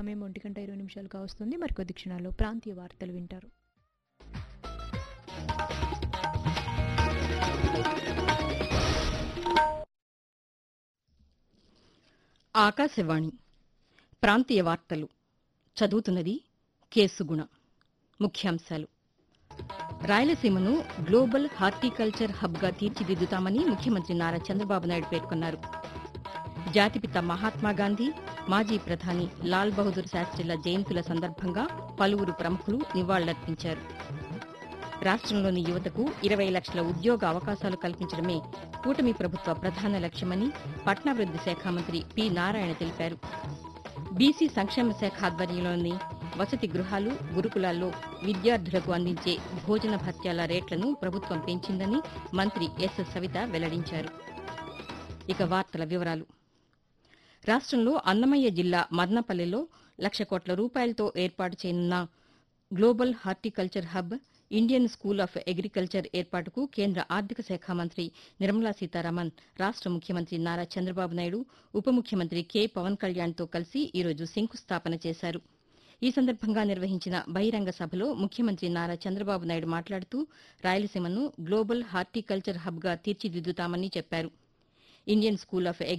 సమయం ఒంటి గంట ఇరవై నిమిషాలు కావస్తుంది మరికొద్ది క్షణాల్లో ప్రాంతీయ వార్తలు వింటారు ఆకాశవాణి ప్రాంతీయ వార్తలు చదువుతున్నది కేసుగుణ ముఖ్యాంశాలు రాయలసీమను గ్లోబల్ హార్టికల్చర్ హబ్గా తీర్చిదిద్దుతామని ముఖ్యమంత్రి నారా చంద్రబాబు నాయుడు పేర్కొన్నారు జాతిపిత మహాత్మాగాంధీ మాజీ ప్రధాని లాల్ బహదూర్ శాస్త్రిల జయంతుల సందర్భంగా పలువురు ప్రముఖులు నివాళులర్పించారు రాష్ట్రంలోని యువతకు ఇరవై లక్షల ఉద్యోగ అవకాశాలు కల్పించడమే కూటమి ప్రభుత్వ ప్రధాన లక్ష్యమని పట్నాభివృద్ది శాఖ మంత్రి పి నారాయణ తెలిపారు బీసీ సంక్షేమ శాఖ ఆధ్వర్యంలోని వసతి గృహాలు గురుకులాల్లో విద్యార్థులకు అందించే భోజన భత్యాల రేట్లను ప్రభుత్వం పెంచిందని మంత్రి ఎస్ సవిత వెల్లడించారు ఇక వార్తల వివరాలు రాష్ట్రంలో అన్నమయ్య జిల్లా మదనపల్లెలో లక్ష కోట్ల రూపాయలతో ఏర్పాటు చేయనున్న global horticulture hub Indian school of agriculture ఏర్పాటుకు కేంద్ర ఆర్థిక శాఖ మంత్రి నిర్మలా సీతారామన్ రాష్ట ముఖ్యమంత్రి నారా చంద్రబాబు నాయుడు ఉప ముఖ్యమంత్రి కె పవన్ కళ్యాణ్తో కలిసి ఈరోజు శంకుస్థాపన చేశారు ఈ సందర్భంగా నిర్వహించిన బహిరంగ సభలో ముఖ్యమంత్రి నారా చంద్రబాబు నాయుడు మాట్లాడుతూ రాయలసీమను గ్లోబల్ హార్టికల్చర్ హబ్గా తీర్చిదిద్దుతామని చెప్పారు ఇండియన్ స్కూల్ ఆఫ్